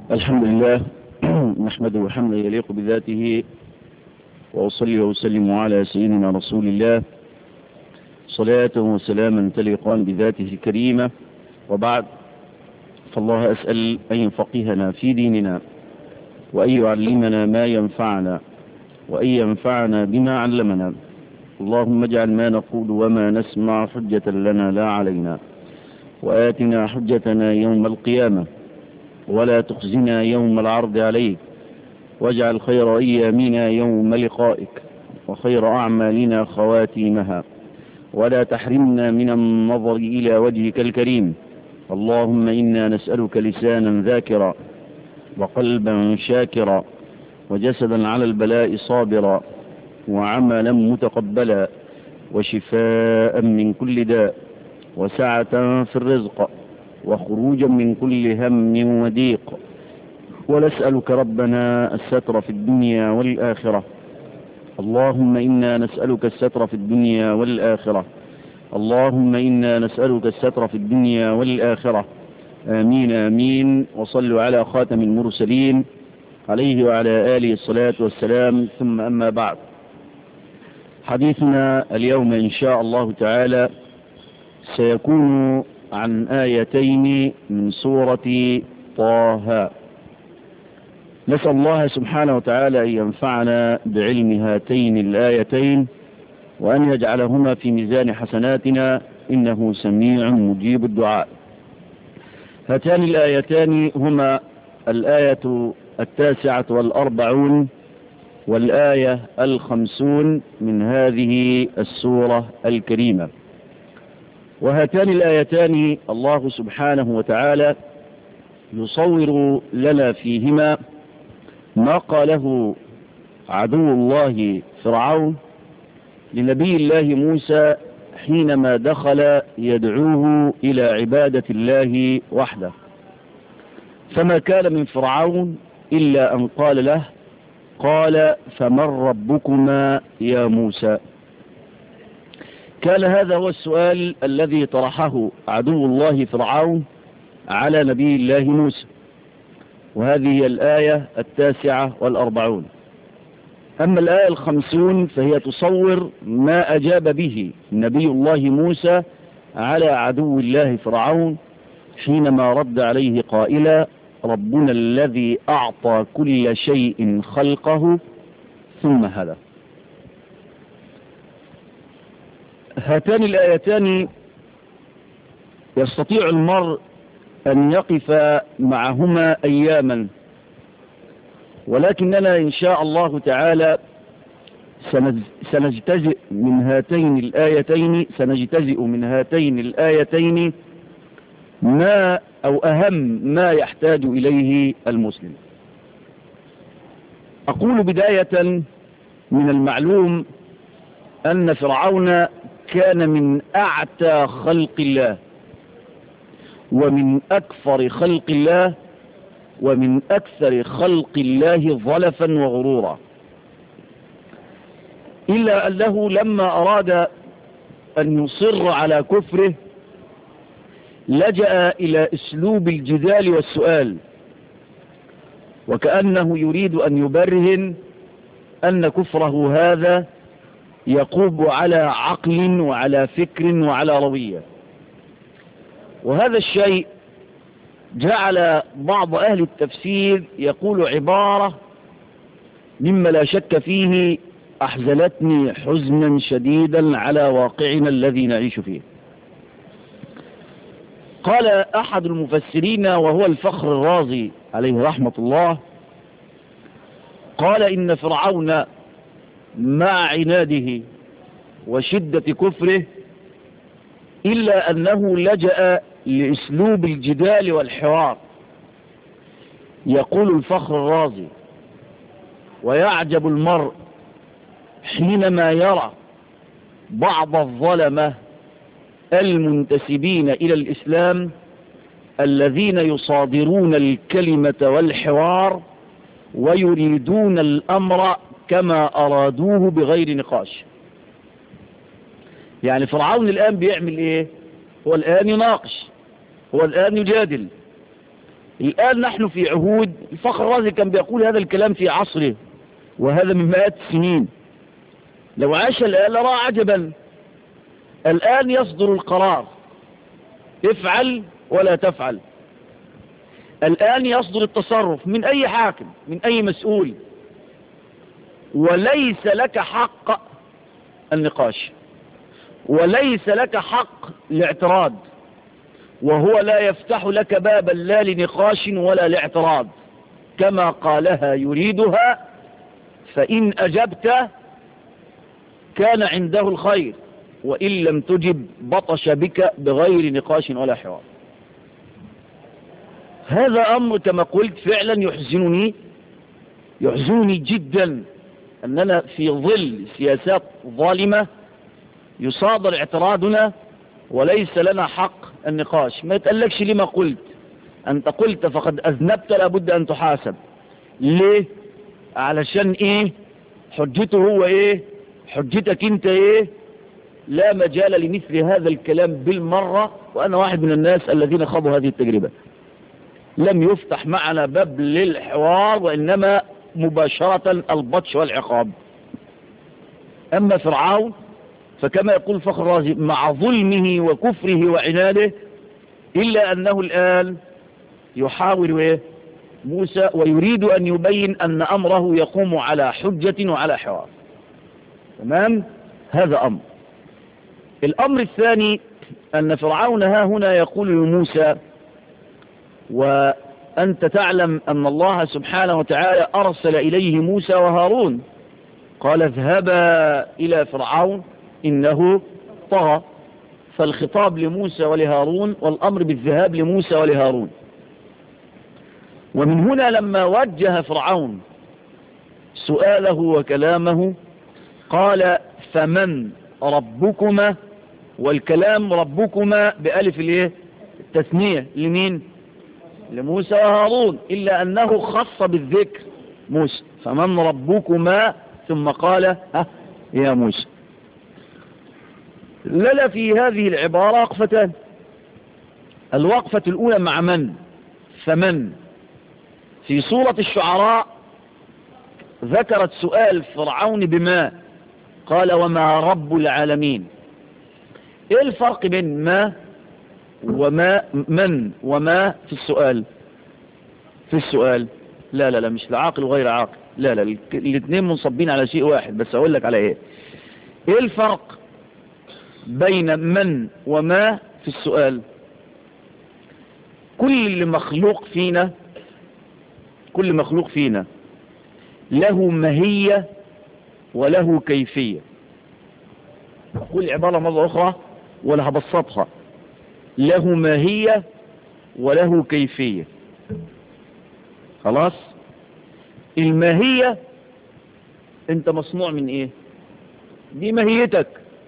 الحمد لله نحمده حمدا يليق بذاته وأصلي وأسلم على سيدنا رسول الله صلاة وسلاما تليقان بذاته الكريمة وبعد فالله أسأل أن يفقهنا في ديننا وأن يعلمنا ما ينفعنا وأن ينفعنا بما علمنا اللهم اجعل ما نقول وما نسمع حجة لنا لا علينا وآتنا حجتنا يوم القيامة ولا تخزنا يوم العرض عليك واجعل خير أيامنا يوم لقائك وخير أعمالنا خواتيمها ولا تحرمنا من النظر إلى وجهك الكريم اللهم إنا نسألك لسانا ذاكرا وقلبا شاكرا وجسدا على البلاء صابرا وعملا متقبلا وشفاء من كل داء وسعة في الرزق وخروجا من كل هم وضيق ونسألك ربنا الستر في الدنيا والآخرة اللهم إنا نسألك الستر في الدنيا والآخرة اللهم إنا نسألك الستر في الدنيا والآخرة آمين آمين وصلوا على خاتم المرسلين عليه وعلى آله الصلاة والسلام ثم أما بعد حديثنا اليوم إن شاء الله تعالى سيكون عن آيتين من سورة طه نسأل الله سبحانه وتعالى أن ينفعنا بعلم هاتين الآيتين وأن يجعلهما في ميزان حسناتنا إنه سميع مجيب الدعاء هاتان الآيتان هما الآية التاسعة والأربعون والآية الخمسون من هذه السورة الكريمة وهاتان الآيتان الله سبحانه وتعالى يصور لنا فيهما ما قاله عدو الله فرعون لنبي الله موسى حينما دخل يدعوه إلى عبادة الله وحده فما كان من فرعون إلا أن قال له قال فمن ربكما يا موسى كان هذا هو السؤال الذي طرحه عدو الله فرعون على نبي الله موسى وهذه هي الآية التاسعة والأربعون أما الآية الخمسون فهي تصور ما أجاب به نبي الله موسى على عدو الله فرعون حينما رد عليه قائلا ربنا الذي أعطى كل شيء خلقه ثم هدى هاتان الآيتان يستطيع المرء أن يقف معهما أياما ولكننا إن شاء الله تعالى سنجتزئ من هاتين الآيتين سنجتزئ من هاتين الآيتين ما أو أهم ما يحتاج إليه المسلم أقول بداية من المعلوم أن فرعون كان من أعتى خلق الله ومن أكثر خلق الله ومن أكثر خلق الله ظلفا وغرورا إلا أنه لما أراد أن يصر على كفره لجأ إلى أسلوب الجدال والسؤال وكأنه يريد أن يبرهن أن كفره هذا يقوب على عقل وعلى فكر وعلى روية وهذا الشيء جعل بعض أهل التفسير يقول عبارة مما لا شك فيه أحزنتني حزنا شديدا على واقعنا الذي نعيش فيه قال أحد المفسرين وهو الفخر الرازي عليه رحمة الله قال إن فرعون مع عناده وشدة كفره إلا أنه لجأ لأسلوب الجدال والحوار يقول الفخر الرازي ويعجب المرء حينما يرى بعض الظلمة المنتسبين إلى الإسلام الذين يصادرون الكلمة والحوار ويريدون الأمر كما أرادوه بغير نقاش يعني فرعون الآن بيعمل إيه هو الآن يناقش هو الآن يجادل الآن نحن في عهود الفخر الرازي كان بيقول هذا الكلام في عصره وهذا من مئات السنين لو عاش الآن لرى عجبا الآن يصدر القرار افعل ولا تفعل الآن يصدر التصرف من أي حاكم من أي مسؤول وليس لك حق النقاش وليس لك حق الاعتراض وهو لا يفتح لك بابا لا لنقاش ولا لاعتراض كما قالها يريدها فإن أجبت كان عنده الخير وإن لم تجب بطش بك بغير نقاش ولا حوار هذا أمر كما قلت فعلا يحزنني يحزنني جدا أننا في ظل سياسات ظالمة يصادر اعتراضنا وليس لنا حق النقاش ما يتقلكش لما قلت أنت قلت فقد أذنبت لابد أن تحاسب ليه علشان إيه حجته هو إيه حجتك أنت إيه لا مجال لمثل هذا الكلام بالمرة وأنا واحد من الناس الذين خاضوا هذه التجربة لم يفتح معنا باب للحوار وإنما مباشرة البطش والعقاب أما فرعون فكما يقول فخر الرازي مع ظلمه وكفره وعناده إلا أنه الآن يحاول إيه؟ موسى ويريد أن يبين أن أمره يقوم على حجة وعلى حوار تمام هذا أمر الأمر الثاني أن فرعون ها هنا يقول لموسى وأنت تعلم أن الله سبحانه وتعالى أرسل إليه موسى وهارون قال اذهبا إلى فرعون إنه طغى فالخطاب لموسى ولهارون والأمر بالذهاب لموسى ولهارون ومن هنا لما وجه فرعون سؤاله وكلامه قال فمن ربكما والكلام ربكما بألف الايه التثنية لمين لموسى وهارون إلا أنه خص بالذكر موسى فمن ربكما ثم قال ها يا موسى لنا في هذه العبارة وقفتان الوقفة الأولى مع من فمن في سورة الشعراء ذكرت سؤال فرعون بما قال وما رب العالمين ايه الفرق بين ما وما من وما في السؤال في السؤال لا لا لا مش لعاقل وغير عاقل لا لا الاثنين منصبين على شيء واحد بس اقول لك على ايه ايه الفرق بين من وما في السؤال كل مخلوق فينا كل مخلوق فينا له ماهية وله كيفية أقول العبارة مرة أخرى ولا هبسطها له ماهية وله كيفية خلاص الماهية انت مصنوع من ايه دي ماهيتك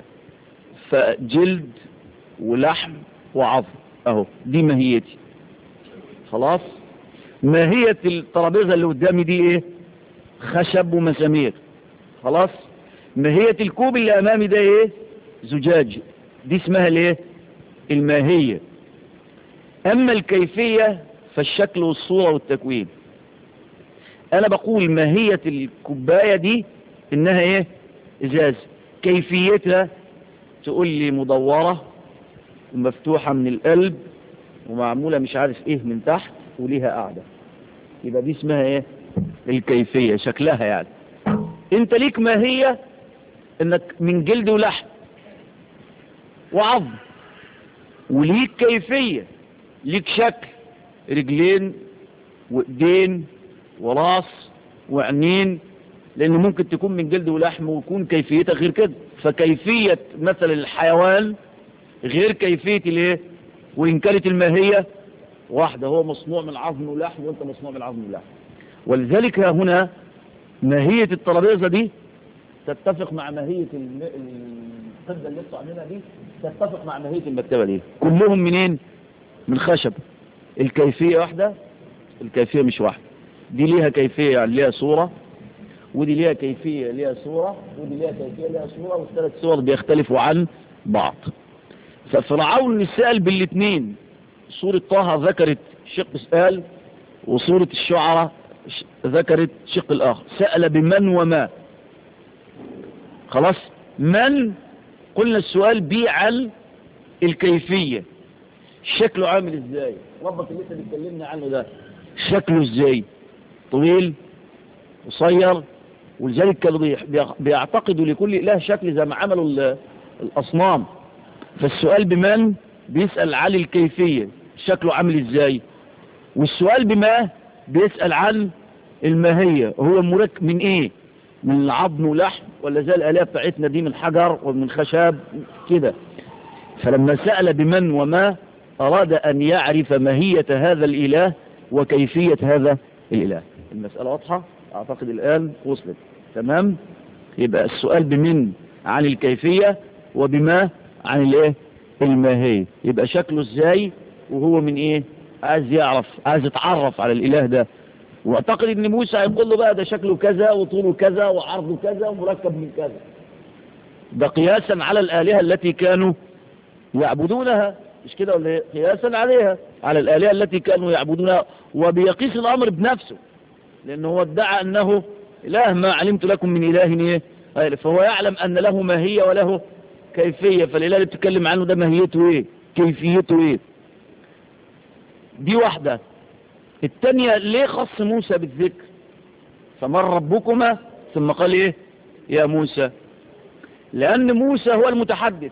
فجلد ولحم وعظم اهو دي ماهيتي خلاص ماهية الترابيزة اللي قدامي دي ايه خشب ومسامير خلاص ماهية الكوب اللي امامي ده ايه زجاج دي اسمها الايه الماهية اما الكيفية فالشكل والصورة والتكوين انا بقول ماهية الكوباية دي انها ايه ازاز كيفيتها تقول لي مدورة ومفتوحة من القلب ومعمولة مش عارف ايه من تحت وليها قاعدة يبقى دي اسمها ايه الكيفية شكلها يعني انت ليك ماهية انك من جلد ولحم وعظم وليك كيفية ليك شكل رجلين وايدين وراس وعينين لانه ممكن تكون من جلد ولحم ويكون كيفيتها غير كده فكيفية مثل الحيوان غير كيفية الايه وان كانت الماهية واحدة هو مصنوع من عظم ولحم وانت مصنوع من عظم ولحم ولذلك هنا ماهية الترابيزة دي تتفق مع ماهية الفضة اللي انتوا عاملينها دي تتفق مع ماهية المكتبة دي كلهم منين من خشب الكيفية واحدة الكيفية مش واحدة دي ليها كيفية يعني ليها صورة ودي ليها كيفية ليها صورة ودي ليها كيفية ليها صورة والثلاث صور بيختلفوا عن بعض ففرعون سأل بالاثنين سورة طه ذكرت شق سؤال وصورة الشعراء ذكرت شق الآخر سأل بمن وما خلاص من قلنا السؤال بي عن الكيفية شكله عامل ازاي ربك اللي انت بتكلمنا عنه ده شكله ازاي طويل قصير ولذلك كانوا بيعتقدوا لكل اله شكل زي ما عملوا الاصنام فالسؤال بمن بيسأل عن الكيفية شكله عامل ازاي والسؤال بما بيسأل عن الماهية هو مركب من ايه من العظم ولحم ولا زي الآلهة بتاعتنا دي من حجر ومن خشب كده فلما سأل بمن وما أراد أن يعرف ماهية هذا الإله وكيفية هذا الإله المسألة واضحة أعتقد الآن وصلت تمام يبقى السؤال بمن عن الكيفية وبما عن الايه الماهية يبقى شكله ازاي وهو من ايه عايز يعرف عايز يتعرف على الاله ده واعتقد ان موسى هيقول له بقى ده شكله كذا وطوله كذا وعرضه كذا ومركب من كذا ده قياسا على الالهه التي كانوا يعبدونها مش كده ولا قياسا عليها على الالهه التي كانوا يعبدونها وبيقيس الامر بنفسه لانه هو ادعى انه اله ما علمت لكم من اله ايه فهو يعلم ان له ماهيه وله كيفيه فالاله اللي بتتكلم عنه ده ماهيته ايه كيفيته ايه دي واحده الثانيه ليه خص موسى بالذكر فمن ربكما ثم قال ايه يا موسى لان موسى هو المتحدث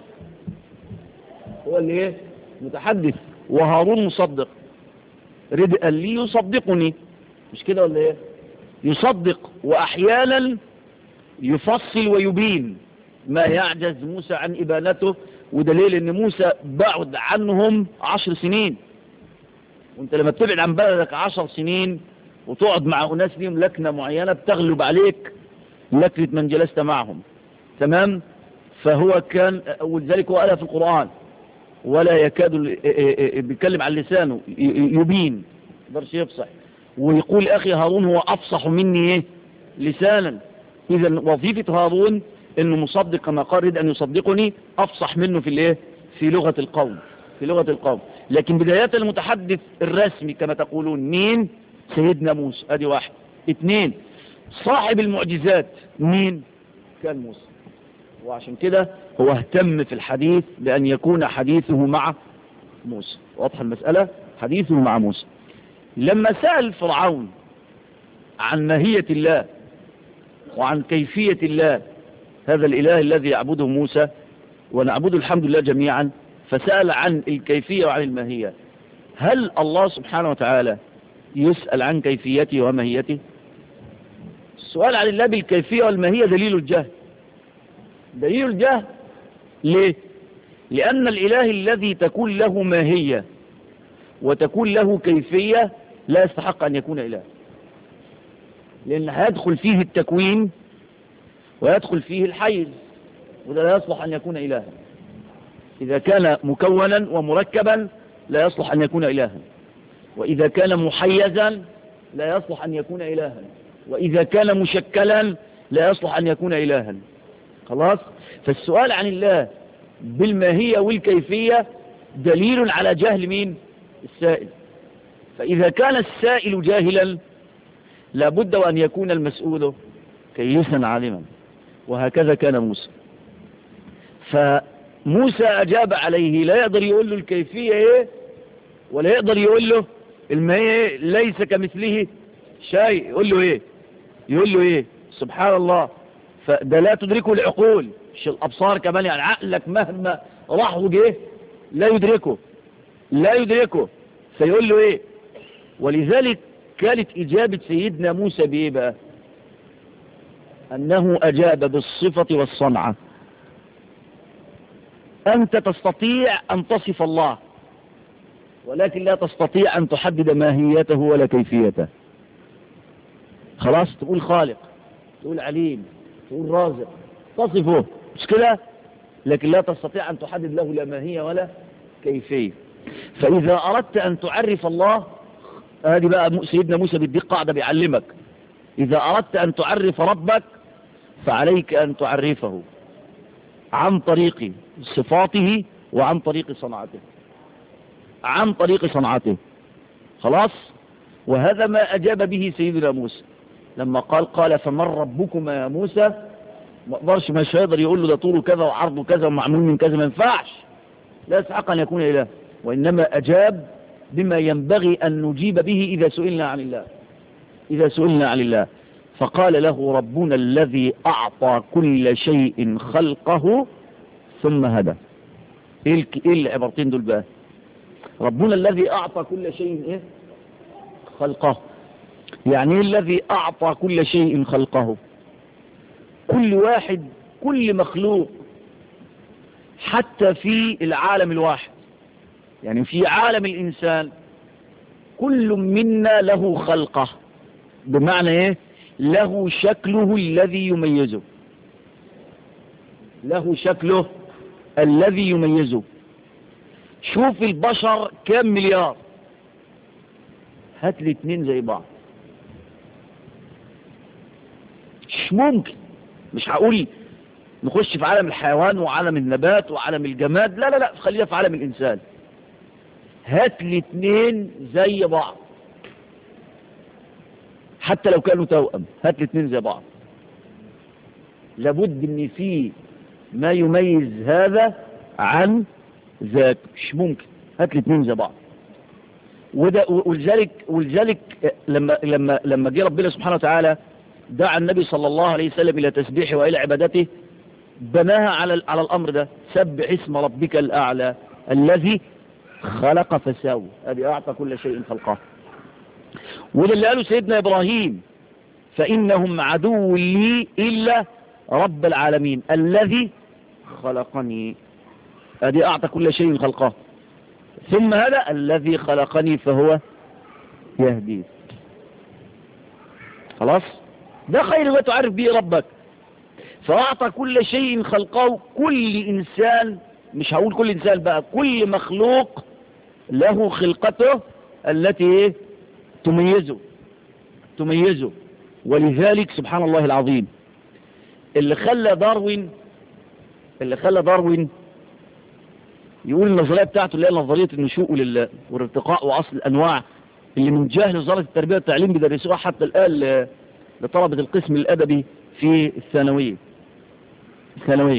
هو اللي ايه متحدث وهارون مصدق ردءا لي يصدقني مش كده ولا ايه يصدق واحيانا يفصل ويبين ما يعجز موسى عن ابانته ودليل ان موسى بعد عنهم عشر سنين وانت لما تبعد عن بلدك عشر سنين وتقعد مع اناس ليهم لكنه معينه بتغلب عليك لكنه من جلست معهم تمام فهو كان ولذلك هو قالها في القران ولا يكاد بيتكلم عن لسانه يبين يقدرش يفصح ويقول اخي هارون هو افصح مني ايه لسانا اذا وظيفه هارون انه مصدق كما قال ان يصدقني افصح منه في الايه في لغه القوم في لغه القوم لكن بدايه المتحدث الرسمي كما تقولون مين سيدنا موسى ادي واحد اثنين صاحب المعجزات مين كان موسى وعشان كده هو اهتم في الحديث بأن يكون حديثه مع موسى واضح المسألة حديثه مع موسى لما سأل فرعون عن ماهية الله وعن كيفية الله هذا الإله الذي يعبده موسى ونعبده الحمد لله جميعا فسأل عن الكيفية وعن الماهية هل الله سبحانه وتعالى يسأل عن كيفيته وماهيته السؤال عن الله بالكيفية والماهية دليل الجهل دليل الجهل ليه لأن الإله الذي تكون له ماهية وتكون له كيفية لا يستحق أن يكون إله لأن هيدخل فيه التكوين ويدخل فيه الحيز وده لا يصلح أن يكون إلها إذا كان مكونا ومركبا لا يصلح أن يكون إلها وإذا كان محيزا لا يصلح أن يكون إلها وإذا كان مشكلا لا يصلح أن يكون إلها خلاص فالسؤال عن الله بالماهية والكيفية دليل على جهل مين السائل فإذا كان السائل جاهلا لابد وأن يكون المسؤول كيسا عالما وهكذا كان موسى فموسى أجاب عليه لا يقدر يقول له الكيفية ايه ولا يقدر يقول له الماهية ليس كمثله شيء يقول له ايه يقول له ايه سبحان الله فده لا تدركه العقول مش الأبصار كمان يعني عقلك مهما راح وجه لا يدركه لا يدركه فيقول له ايه ولذلك كانت إجابة سيدنا موسى بإيه بقى أنه أجاب بالصفة والصنعة أنت تستطيع أن تصف الله ولكن لا تستطيع أن تحدد ماهيته ولا كيفيته خلاص تقول خالق تقول عليم تقول رازق تصفه مش كده لكن لا تستطيع أن تحدد له لا ماهية ولا كيفية فإذا أردت أن تعرف الله هذه بقى سيدنا موسى بيديك قاعدة بيعلمك إذا أردت أن تعرف ربك فعليك أن تعرفه عن طريق صفاته وعن طريق صنعته عن طريق صنعته خلاص وهذا ما أجاب به سيدنا موسى لما قال قال فمن ربكما يا موسى ما اقدرش مش هيقدر يقول له ده طوله كذا وعرضه كذا ومعمول من كذا ما ينفعش لا يستحق أن يكون إله وإنما أجاب بما ينبغي أن نجيب به إذا سئلنا عن الله إذا سئلنا عن الله فقال له ربنا الذي أعطى كل شيء خلقه ثم هدى إيه العبارتين دول بقى ربنا الذي أعطى كل شيء إيه؟ خلقه يعني إيه الذي أعطى كل شيء خلقه كل واحد كل مخلوق حتى في العالم الواحد يعني في عالم الإنسان كل منا له خلقه بمعنى إيه له شكله الذي يميزه له شكله الذي يميزه شوف البشر كم مليار هات لي اتنين زي بعض مش ممكن مش هقول نخش في عالم الحيوان وعالم النبات وعالم الجماد لا لا لا خلينا في عالم الإنسان هات لي اتنين زي بعض حتى لو كانوا توأم هات لي اتنين زي بعض لابد ان في ما يميز هذا عن ذاك مش ممكن هات لي اتنين زي بعض وده ولذلك ولذلك لما لما لما جه ربنا سبحانه وتعالى دعا النبي صلى الله عليه وسلم الى تسبيحه والى عبادته بناها على على الامر ده سبح اسم ربك الاعلى الذي خلق فساوى ادي اعطى كل شيء خلقه وده اللي قاله سيدنا ابراهيم فانهم عدو لي الا رب العالمين الذي خلقني ادي اعطى كل شيء خلقه ثم هذا الذي خلقني فهو يهدي خلاص ده خير ما تعرف به ربك فأعطى كل شيء خلقه كل إنسان مش هقول كل إنسان بقى كل مخلوق له خلقته التي تميزه تميزه ولذلك سبحان الله العظيم اللي خلى داروين اللي خلى داروين يقول النظرية بتاعته اللي هي نظرية النشوء والارتقاء وأصل الأنواع اللي من جهل وزارة التربية والتعليم بيدرسوها حتى الآن لطلبة القسم الأدبي في الثانوية الثانوية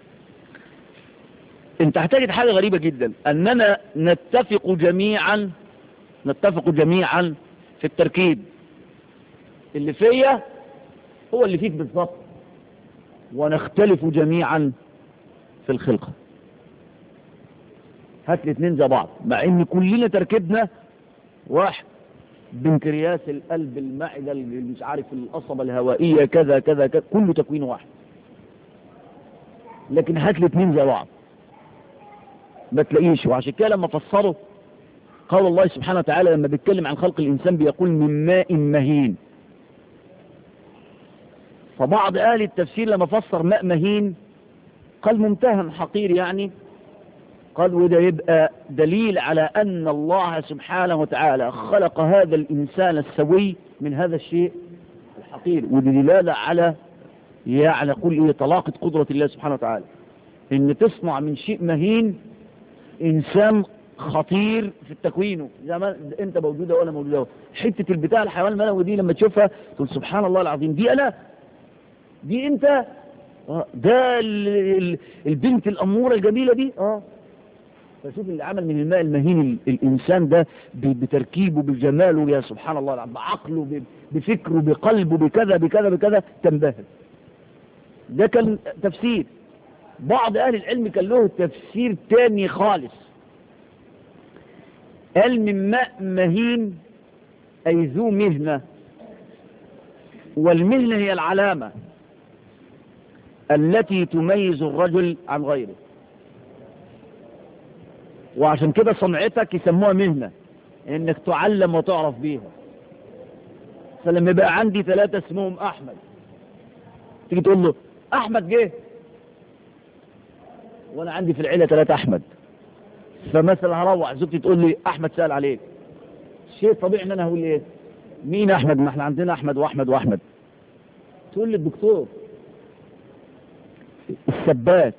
انت هتجد حاجة غريبة جدا أننا نتفق جميعا نتفق جميعا في التركيب اللي فيا هو اللي فيك بالضبط ونختلف جميعا في الخلقة هات الاثنين زي بعض مع ان كلنا تركيبنا واحد بنكرياس القلب المعدة مش عارف القصبة الهوائية كذا كذا كذا كله تكوين واحد لكن هات الاثنين زي بعض ما تلاقيش وعشان كده لما فسروا قال الله سبحانه وتعالى لما بيتكلم عن خلق الإنسان بيقول من ماء مهين فبعض أهل التفسير لما فسر ماء مهين قال ممتهن حقير يعني قال وده يبقى دليل على أن الله سبحانه وتعالى خلق هذا الإنسان السوي من هذا الشيء الحقير ودي دلالة على يعني قول إيه طلاقة قدرة الله سبحانه وتعالى إن تصنع من شيء مهين إنسان خطير في التكوينه زي ما انت موجوده ولا موجوده حته البتاع الحيوان المنوي دي لما تشوفها تقول سبحان الله العظيم دي انا دي انت اه ده ال ال البنت الاموره الجميله دي اه فشوف اللي عمل من الماء المهين الانسان ده بتركيبه بجماله يا سبحان الله العظيم بعقله بفكره بقلبه بكذا بكذا بكذا تنبهر ده كان تفسير بعض اهل العلم كان له تفسير تاني خالص قال من ماء مهين أي ذو مهنة والمهنة هي العلامة التي تميز الرجل عن غيره وعشان كده صنعتك يسموها مهنة انك تعلم وتعرف بيها فلما يبقى عندي ثلاثة اسمهم احمد تيجي تقول له احمد جه وانا عندي في العيلة ثلاثة احمد فمثلا هروح زوجتي تقول لي احمد سأل عليك شيء طبيعي ان انا هقول ايه مين احمد ما احنا عندنا احمد واحمد واحمد تقول لي الدكتور السباك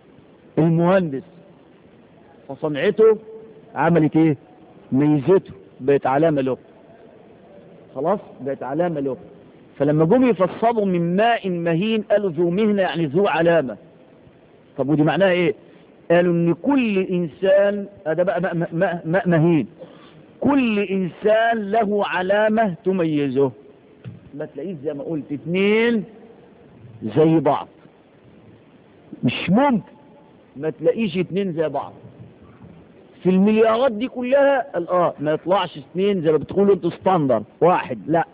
المهندس فصنعته عملت ايه ميزته بقت علامة له خلاص بقت علامة له فلما جم يفصلوا من ماء مهين قالوا ذو مهنة يعني ذو علامة طب ودي معناها ايه قالوا ان كل انسان هذا بقى ماء, ماء, ماء مهين كل انسان له علامة تميزه ما تلاقيش زي ما قلت اتنين زي بعض مش ممكن ما تلاقيش اتنين زي بعض في المليارات دي كلها قال اه ما يطلعش اتنين زي ما بتقولوا انتوا ستاندر واحد لا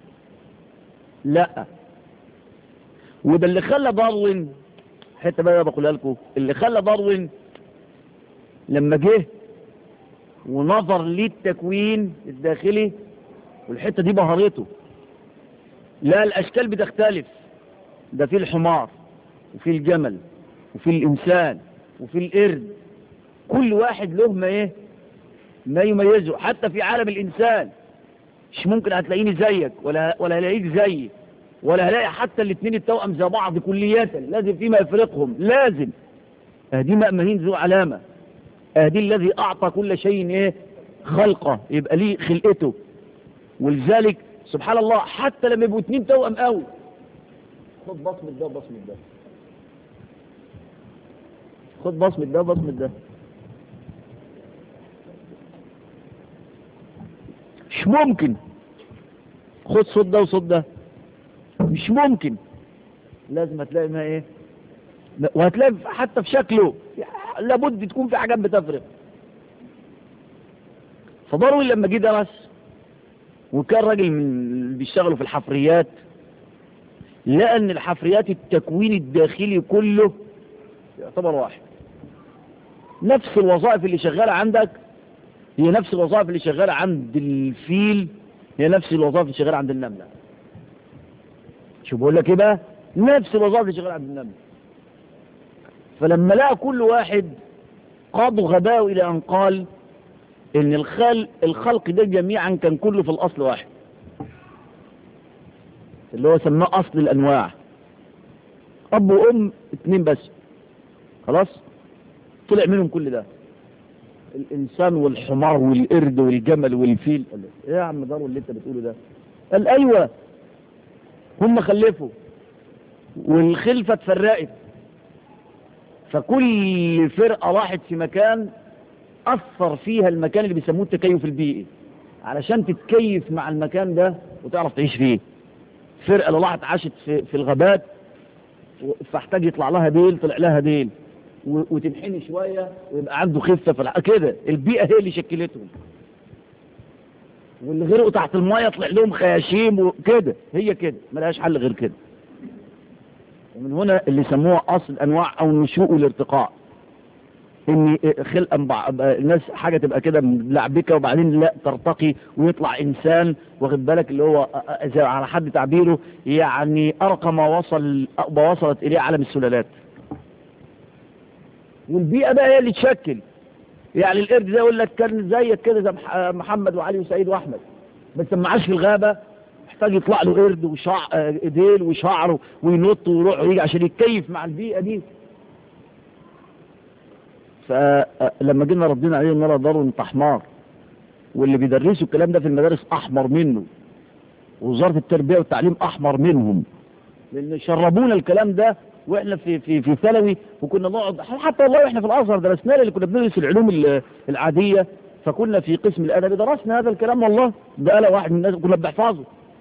لا وده اللي خلى داروين حته بقى بقولها لكم اللي خلى داروين لما جه ونظر للتكوين الداخلي والحته دي بهرته لا الاشكال بتختلف ده في الحمار وفي الجمل وفي الانسان وفي القرد كل واحد له ما ايه ما يميزه حتى في عالم الانسان مش ممكن هتلاقيني زيك ولا ولا هلاقيك زيي ولا هلاقي حتى الاثنين التوأم زي بعض كلية لازم فيما يفرقهم لازم اهدي مأمنين ذو علامة اهدي الذي اعطى كل شيء ايه خلقه يبقى ليه خلقته ولذلك سبحان الله حتى لما يبقوا اثنين توأم قوي خد بصمة ده وبصمة ده خد بصمة ده وبصمة ده مش ممكن خد صوت ده وصوت ده مش ممكن لازم هتلاقي ما ايه وهتلاقي حتى في شكله لابد تكون في حاجات بتفرق فضروري لما جه درس وكان راجل من اللي بيشتغلوا في الحفريات لقى ان الحفريات التكوين الداخلي كله يعتبر واحد نفس الوظائف اللي شغالة عندك هي نفس الوظائف اللي شغالة عند الفيل هي نفس الوظائف اللي شغالة عند النملة شو بقول لك ايه بقى نفس الوظائف اللي شغالة عند النملة فلما لقى كل واحد قاضوا غباء الى ان قال ان الخلق الخلق ده جميعا كان كله في الاصل واحد اللي هو سماه اصل الانواع اب وام اتنين بس خلاص طلع منهم كل ده الانسان والحمار والقرد والجمل والفيل قال ايه يا عم دارو اللي انت بتقوله ده قال ايوه هم خلفوا والخلفه اتفرقت فكل فرقه راحت في مكان اثر فيها المكان اللي بيسموه التكيف البيئي علشان تتكيف مع المكان ده وتعرف تعيش فيه فرقه اللي راحت عاشت في, في الغابات فاحتاج يطلع لها ديل طلع لها ديل وتنحني شوية ويبقى عنده خفة في كده البيئة هي اللي شكلتهم واللي غرقوا تحت المية طلع لهم خياشيم وكده هي كده ملهاش حل غير كده ومن هنا اللي سموها أصل أنواع أو نشوء الارتقاء ان خلقا بعض الناس حاجة تبقى كده لعبكة وبعدين لا ترتقي ويطلع انسان واخد بالك اللي هو زي على حد تعبيره يعني ارقى ما وصل ما وصلت اليه عالم السلالات والبيئة بقى هي اللي تشكل يعني القرد ده يقول لك كان زيك كده زي محمد وعلي وسعيد واحمد بس لما عاش في الغابة محتاج يطلع له قرد وشع ديل وشعره وينط ويروح ويجي عشان يتكيف مع البيئة دي فلما جينا ردينا عليه نرى داره انت حمار واللي بيدرسوا الكلام ده في المدارس احمر منه ووزارة التربية والتعليم احمر منهم لان شربونا الكلام ده واحنا في في في ثانوي وكنا نقعد حتى والله واحنا في الازهر درسنا اللي كنا بندرس العلوم العاديه فكنا في قسم الادب درسنا هذا الكلام والله ده قال واحد من الناس كنا بنحفظه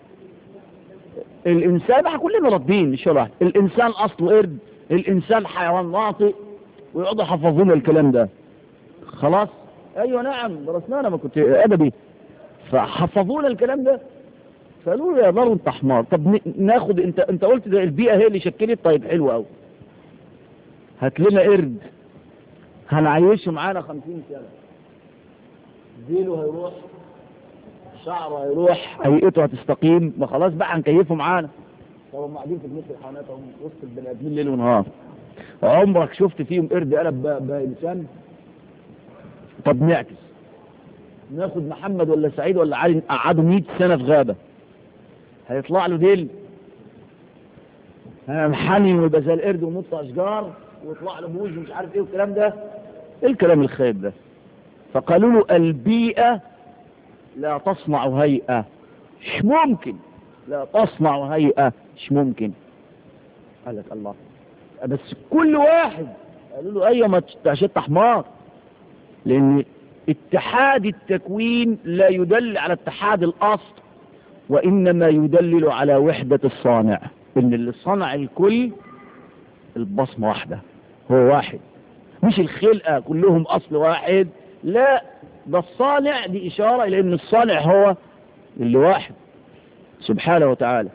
الانسان بقى كلنا راضيين مش واحد الانسان اصله قرد الانسان حيوان ناطق ويقعدوا يحفظونا الكلام ده خلاص ايوه نعم درسناه انا ما كنت ادبي فحفظونا الكلام ده فقالوا له يا دار انت حمار طب ناخد انت انت قلت ده البيئه هي اللي شكلت طيب حلو قوي هات لنا قرد هنعيشه معانا 50 سنه ديله هيروح شعره هيروح هيئته هتستقيم ما خلاص بقى هنكيفه معانا طب هم قاعدين في جنينه الحيوانات هم وسط البني ادمين ليل ونهار عمرك شفت فيهم قرد قلب بانسان طب نعكس ناخد محمد ولا سعيد ولا علي قعدوا 100 سنه في غابه هيطلع له ديل هنحني ويبقى زي القرد ونط اشجار ويطلع له بوز ومش عارف ايه والكلام ده ايه الكلام الخايب ده فقالوا له البيئة لا تصنع هيئة مش ممكن لا تصنع هيئة مش ممكن قال لك الله بس كل واحد قالوا له ايوه ما تشت حمار لان اتحاد التكوين لا يدل على اتحاد الاصل وانما يدلل على وحدة الصانع ان اللي صنع الكل البصمة واحدة هو واحد مش الخلقة كلهم اصل واحد لا ده الصانع دي اشارة الى ان الصانع هو اللي واحد سبحانه وتعالى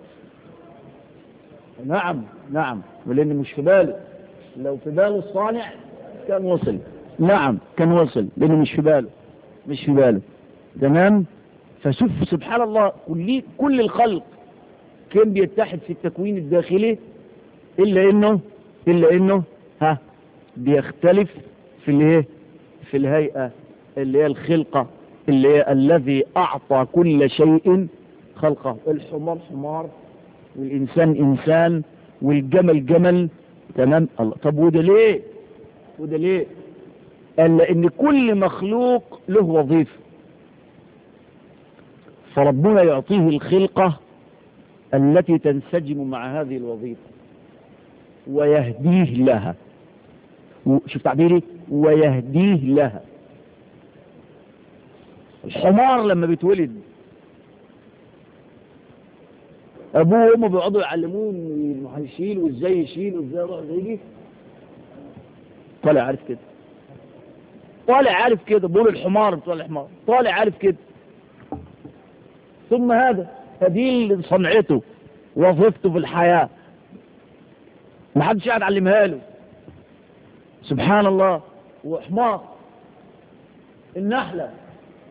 نعم نعم ولان مش في باله لو في باله الصانع كان وصل نعم كان وصل لانه مش في باله مش في باله تمام فشوف سبحان الله كل كل الخلق كان بيتحد في التكوين الداخلي الا انه الا انه ها بيختلف في الايه في الهيئه اللي هي الخلقه اللي هي الذي اعطى كل شيء خلقه الحمار حمار والانسان انسان والجمل جمل تمام الله طب وده ليه وده ليه قال لان كل مخلوق له وظيفه فربنا يعطيه الخلقة التي تنسجم مع هذه الوظيفة ويهديه لها شوف تعبيري ويهديه لها الحمار لما بيتولد ابوه وامه بيقعدوا يعلموه انه هيشيل وازاي يشيل وازاي يروح يجي طالع عارف كده طالع عارف كده بقول الحمار بتوع الحمار طالع عارف كده ثم هذا فدي صنعته وظيفته في الحياة ما حدش قاعد علمها له سبحان الله وحمار النحلة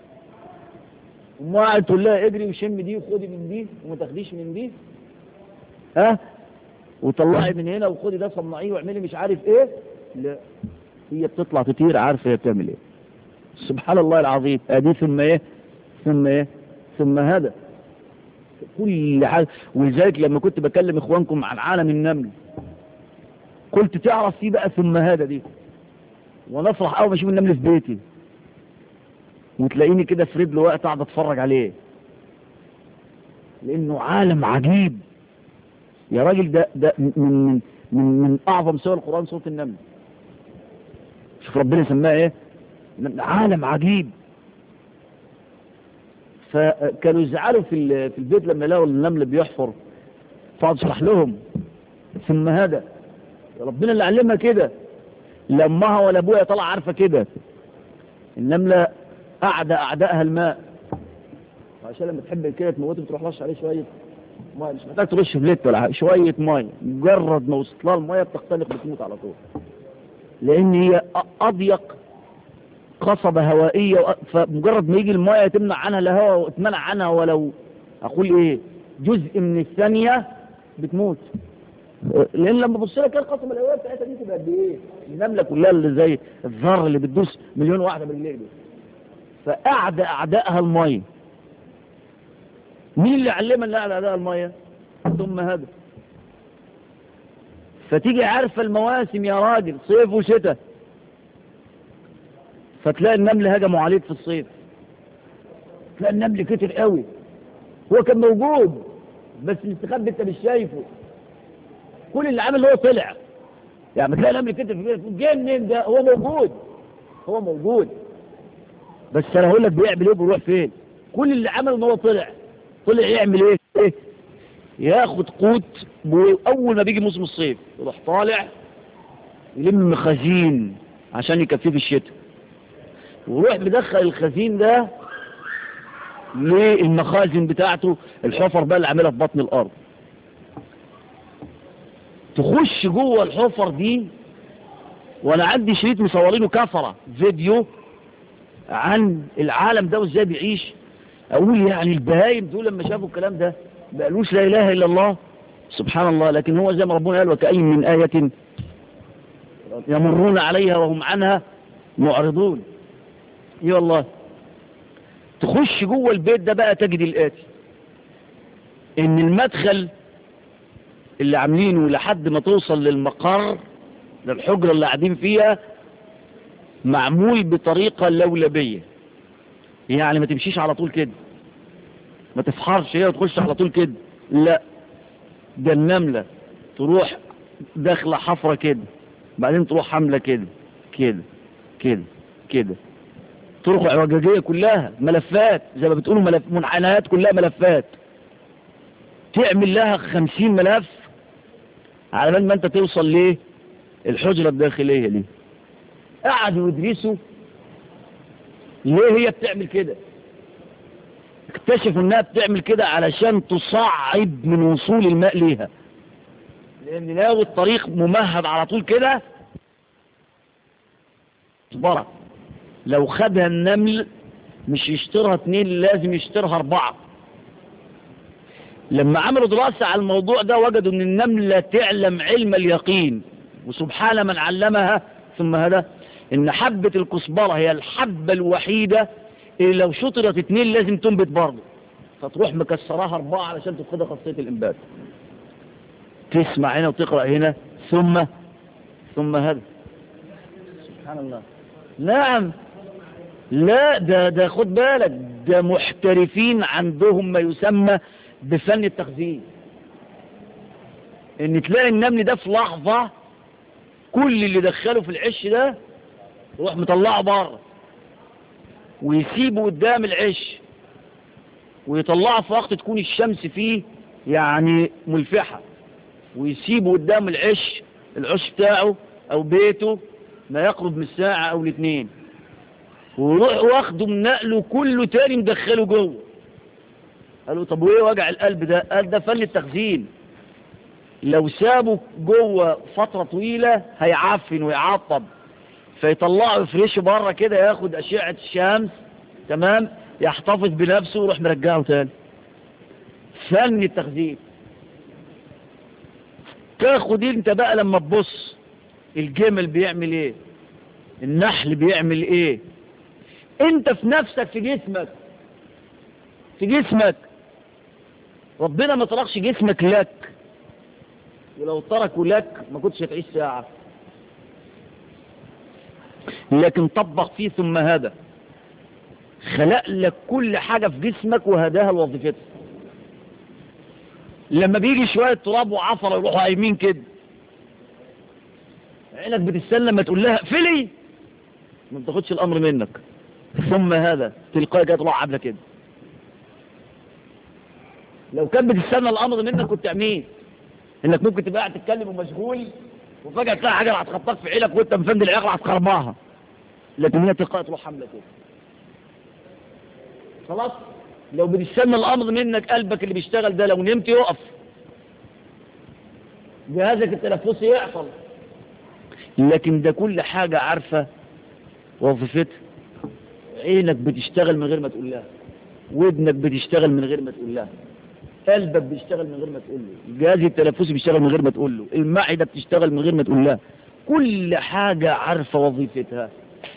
وما قاعد تقول لها اجري وشم دي وخدي من دي وما تاخديش من دي ها وطلعي من هنا وخدي ده صنعيه واعملي مش عارف ايه لا هي بتطلع تطير عارفه هي بتعمل ايه سبحان الله العظيم ادي ثم ايه ثم ايه ثم هذا كل حاجة ولذلك لما كنت بكلم اخوانكم عن عالم النمل قلت تعرف فيه بقى ثم هذا دي ونفرح اول ما اشوف النمل في بيتي وتلاقيني كده في رجله وقت قاعد اتفرج عليه لانه عالم عجيب يا راجل ده ده من من من, من اعظم سور القران سوره النمل شوف ربنا سماها ايه عالم عجيب فكانوا يزعلوا في في البيت لما لقوا النمل بيحفر فقعد اشرح لهم ثم هذا ربنا اللي علمها كده لا امها ولا ابوها طلع عارفه كده النمله اعدى اعدائها الماء عشان لما تحب كده تموته بتروح رش عليه شويه ميه مش محتاج ترش بليت ولا حاجه شويه ميه مجرد ما وصلت لها الميه بتختنق بتموت على طول لان هي اضيق قصبة هوائية فمجرد ما يجي المايه تمنع عنها الهواء وتمنع عنها ولو اقول ايه جزء من الثانية بتموت لان لما بص لك القصبة الهوائية بتاعتها دي تبقى قد ايه النملة كلها اللي زي الذر اللي بتدوس مليون واحدة برجليه دي فاعدى اعدائها المايه مين اللي علمها اللي اعدى اعدائها المايه ثم هذا فتيجي عارفة المواسم يا راجل صيف وشتاء فتلاقي النمل هجموا عليك في الصيف تلاقي النمل كتر قوي هو كان موجود بس مستخبي انت مش شايفه كل اللي عامل هو طلع يعني تلاقي النمل كتر في جاي منين ده هو موجود هو موجود بس انا هقول لك بيعمل ايه وبيروح فين كل اللي عمله ان هو طلع طلع يعمل ايه, إيه؟ ياخد قوت اول ما بيجي موسم الصيف يروح طالع يلم خزين عشان يكفيه في الشتاء ويروح مدخل الخزين ده للمخازن بتاعته الحفر بقى اللي عاملها في بطن الارض تخش جوه الحفر دي وانا عندي شريط مصورينه كفرة فيديو عن العالم ده وازاي بيعيش اقول يعني البهايم دول لما شافوا الكلام ده ما قالوش لا اله الا الله سبحان الله لكن هو زي ما ربنا قال وكأي من آية يمرون عليها وهم عنها معرضون اي والله تخش جوه البيت ده بقى تجد الآتي ان المدخل اللي عاملينه لحد ما توصل للمقر للحجرة اللي قاعدين فيها معمول بطريقة لولبية يعني ما تمشيش على طول كده ما تفحرش هي وتخش على طول كده لا ده النملة تروح داخلة حفرة كده بعدين تروح حملة كده كده كده كده طرق اعوجاجية كلها ملفات زي ما بتقولوا ملف منحنيات كلها ملفات تعمل لها خمسين ملف على بال ما انت توصل ليه الحجرة الداخلية دي قعدوا يدرسوا ليه هي بتعمل كده اكتشفوا انها بتعمل كده علشان تصعب من وصول الماء ليها لان لو الطريق ممهد على طول كده اصبرت لو خدها النمل مش يشترها اتنين لازم يشترها اربعة لما عملوا دراسة على الموضوع ده وجدوا ان النملة تعلم علم اليقين وسبحان من علمها ثم هذا ان حبة الكسبرة هي الحبة الوحيدة اللي لو شطرت اتنين لازم تنبت برضه فتروح مكسراها اربعة علشان تفقدها خاصية الانبات تسمع هنا وتقرأ هنا ثم ثم هذا سبحان الله نعم لا ده ده خد بالك ده محترفين عندهم ما يسمى بفن التخزين ان تلاقي النمل ده في لحظة كل اللي دخله في العش ده يروح مطلعه بره ويسيبه قدام العش ويطلعه في وقت تكون الشمس فيه يعني ملفحة ويسيبه قدام العش العش بتاعه او بيته ما يقرب من الساعة او الاثنين ويروح واخده من نقله كله تاني مدخله جوه قالوا طب وايه وجع القلب ده قال ده فن التخزين لو سابه جوه فترة طويلة هيعفن ويعطب فيطلعه يفرشه بره كده ياخد اشعة الشمس تمام يحتفظ بنفسه ويروح مرجعه تاني فن التخزين تاخد انت بقى لما تبص الجمل بيعمل ايه النحل بيعمل ايه انت في نفسك في جسمك في جسمك ربنا ما تركش جسمك لك ولو تركه لك ما كنتش هتعيش ساعة لكن طبق فيه ثم هذا خلق لك كل حاجة في جسمك وهداها لوظيفتها لما بيجي شوية تراب وعفر يروحوا قايمين كده عينك بتستنى لما تقول لها فلي ما بتاخدش الامر منك ثم هذا تلقائي جاي تروح عامله كده لو كان بتستنى الامر منك كنت تعميه انك ممكن تبقى قاعد تتكلم ومشغول وفجاه تلاقي حاجه هتخطاك في عينك وانت مفند العقل هتخرباها لكن هي تلقائي تروح عامله كده خلاص لو بتستنى الامر منك قلبك اللي بيشتغل ده لو نمت يقف جهازك التنفسي يعطل لكن ده كل حاجة عارفة وظيفتها عينك بتشتغل من غير ما تقول لها ودنك بتشتغل من غير ما تقول لها قلبك بيشتغل من غير ما تقول له الجهاز التنفسي بيشتغل من غير ما تقول له المعدة بتشتغل من غير ما تقول لها كل حاجة عارفة وظيفتها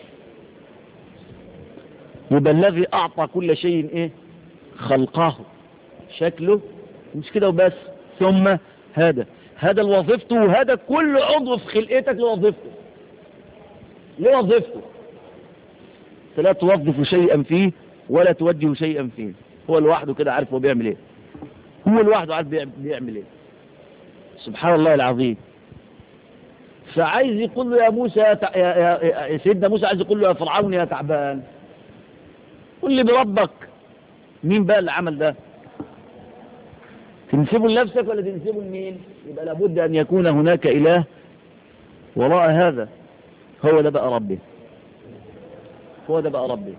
يبقى الذي أعطى كل شيء إيه خلقه شكله مش كده وبس ثم هذا هذا لوظيفته وهذا كل عضو في خلقتك لوظيفته لوظيفته فلا توظف شيئا فيه ولا توجه شيئا فيه هو لوحده كده عارف هو بيعمل ايه هو لوحده عارف بيعمل ايه سبحان الله العظيم فعايز يقول له يا موسى يا, تع... يا, يا, يا سيدنا موسى عايز يقول له يا فرعون يا تعبان قل لي بربك مين بقى اللي عمل ده تنسبه لنفسك ولا تنسبه لمين يبقى لابد أن يكون هناك إله وراء هذا هو ده بقى ربي هو ده بقى ربي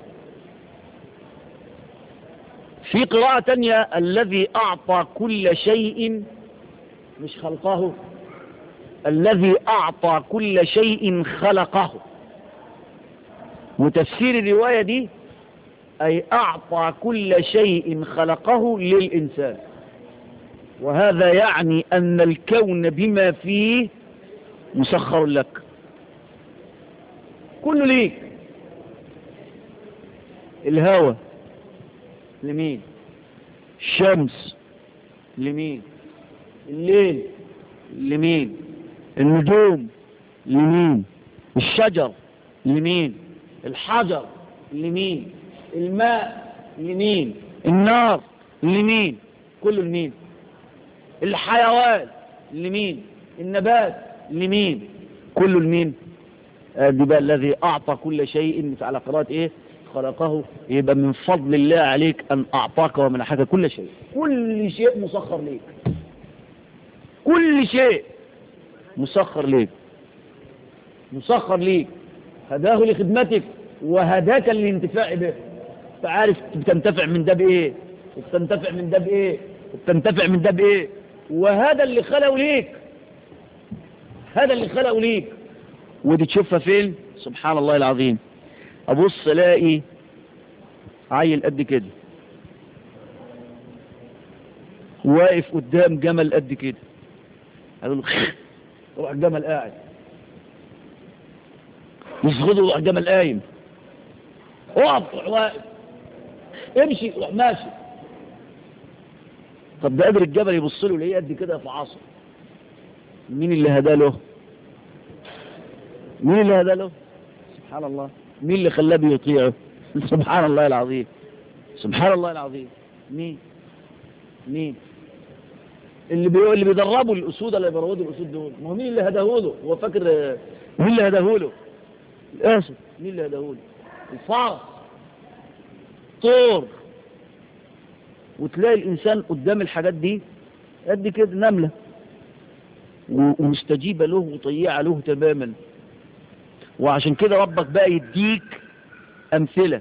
في قراءة تانية الذي أعطى كل شيء مش خلقه الذي أعطى كل شيء خلقه وتفسير الرواية دي أي أعطى كل شيء خلقه للإنسان وهذا يعني أن الكون بما فيه مسخر لك كله ليك الهوى لمين الشمس لمين الليل لمين النجوم لمين الشجر لمين الحجر لمين الماء لمين النار لمين كله لمين الحيوان لمين النبات لمين كله لمين ادي بقى الذي اعطى كل شيء على قراءة ايه خلقه يبقى من فضل الله عليك ان اعطاك ومنحك كل شيء كل شيء مسخر ليك كل شيء مسخر ليك مسخر ليك هداه لخدمتك وهداك للانتفاع به فعارف بتنتفع من ده بايه وبتنتفع من ده بايه وبتنتفع من ده بايه وهذا اللي خلقه ليك هذا اللي خلقه ليك ودي تشوفها فين سبحان الله العظيم ابص الاقي عيل قد كده واقف قدام جمل قد كده اقول له روح الجمل قاعد يصغده روح الجمل قايم اقف روح واقف امشي روح ماشي طب ده قادر الجبل يبص له ليه قد كده في عصر مين اللي هدى له مين اللي هدى له سبحان الله مين اللي خلاه بيطيعه سبحان الله العظيم سبحان الله العظيم مين مين اللي بيقول اللي بيدربوا الاسود اللي بيروضوا الاسود دول ما هو مين اللي هداه له هو فاكر مين اللي هداه له الاسد مين اللي هداه له الفرس طور وتلاقي الانسان قدام الحاجات دي قد كده نمله ومستجيبه له وطيعه له تماما وعشان كده ربك بقى يديك امثله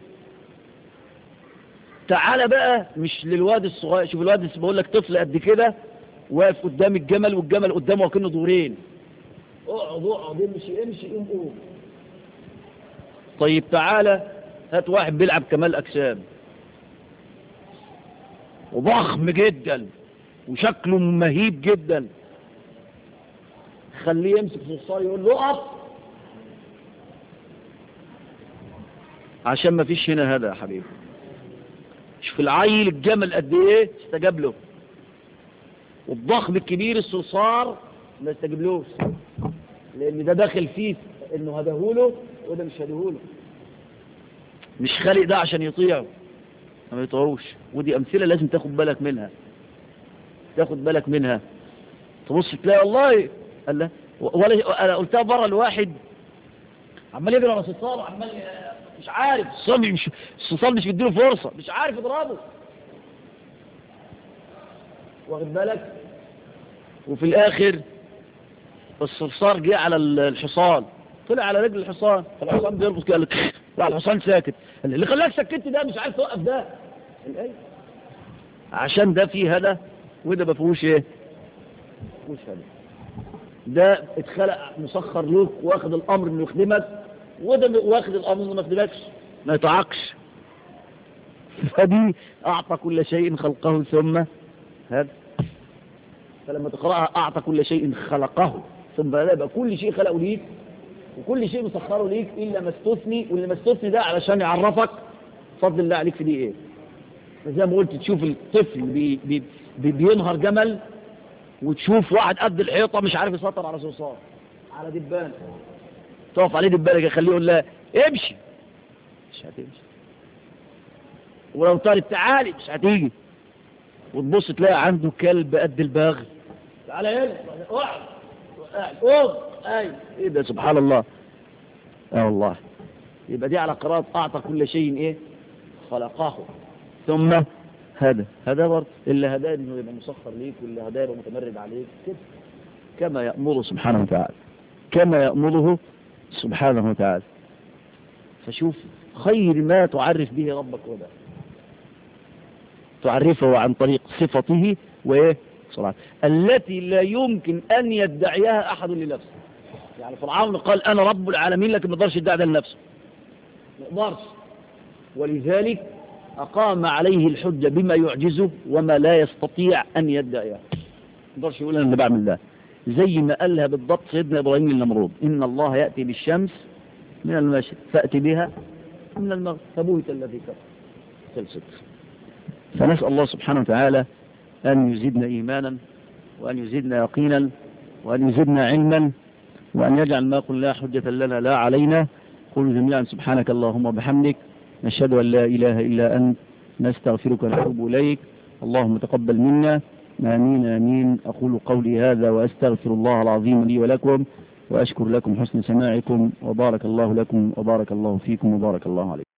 تعالى بقى مش للواد الصغير شوف الواد بقول لك طفل قد كده واقف قدام الجمل والجمل قدامه وكأنه دورين اقعد اقعد امشي امشي قوم قوم طيب تعالى هات واحد بيلعب كمال اجسام وضخم جدا وشكله مهيب جدا خليه يمسك صرصار يقول له اقف عشان ما فيش هنا هذا يا حبيبي شوف العيل الجمل قد ايه استجاب له والضخم الكبير الصرصار ما استجابلوش لان ده داخل فيه انه هداهوله وده مش هداهوله مش خالق ده عشان يطيعه ما يطيعوش ودي امثله لازم تاخد بالك منها تاخد بالك منها تبص تلاقي والله قال لا ولا انا قلتها بره لواحد عمال يجري على الصلصال وعمال مش عارف الصلصال مش الصلصال مش بيديله فرصه مش عارف يضربه واخد بالك وفي الاخر الصرصار جه على الحصان طلع على رجل الحصان فالحصان بيربط كده قال لا الحصان ساكت اللي خلاك سكت ده مش عارف توقف ده الايه عشان ده فيه هذا وده ما فيهوش ايه مش هذا ده اتخلق مسخر لك واخد الامر انه يخدمك وده واخد الامر انه ما يخدمكش ما يطعقش فدي اعطى كل شيء خلقه ثم هذا فلما تقرأها اعطى كل شيء خلقه ثم يبقى كل شيء خلقه ليك وكل شيء مسخره ليك الا ما استثني واللي ما استثني ده علشان يعرفك فضل الله عليك في دي ايه زي ما قلت تشوف الطفل بي بي بي بينهر جمل وتشوف واحد قد الحيطة مش عارف يسيطر على صرصار على دبان تقف عليه دبانة يخليه يقول لها امشي مش هتمشي ولو طارت تعالي مش هتيجي وتبص تلاقي عنده كلب قد الباغي تعالى هنا اقعد قوم اي ايه ده سبحان الله اه والله يبقى دي على قراءة اعطى كل شيء ايه خلقه ثم هذا هذا برضه اللي هداه انه يبقى مسخر ليك واللي هداه يبقى متمرد عليك كده كما يأمره سبحانه وتعالى كما يأمره سبحانه وتعالى فشوف خير ما تعرف به ربك وده تعرفه عن طريق صفته وايه صلاة التي لا يمكن ان يدعيها احد لنفسه يعني فرعون قال انا رب العالمين لكن ما يقدرش يدعي ده لنفسه ما يقدرش ولذلك أقام عليه الحجة بما يعجزه وما لا يستطيع أن يدعيه ما يقدرش يقول أنا اللي بعمل ده زي ما قالها بالضبط سيدنا إبراهيم للنمرود إن الله يأتي بالشمس من المشرق فأتي بها من المغرب فبوهت الذي كفر خلصت فنسأل الله سبحانه وتعالى أن يزيدنا إيمانا وأن يزيدنا يقينا وأن يزيدنا علما وأن يجعل ما قلنا حجة لنا لا علينا قل جميعا سبحانك اللهم وبحمدك نشهد أن لا إله إلا أنت نستغفرك ونتوب إليك اللهم تقبل منا آمين آمين أقول قولي هذا وأستغفر الله العظيم لي ولكم وأشكر لكم حسن سماعكم وبارك الله لكم وبارك الله فيكم وبارك الله عليكم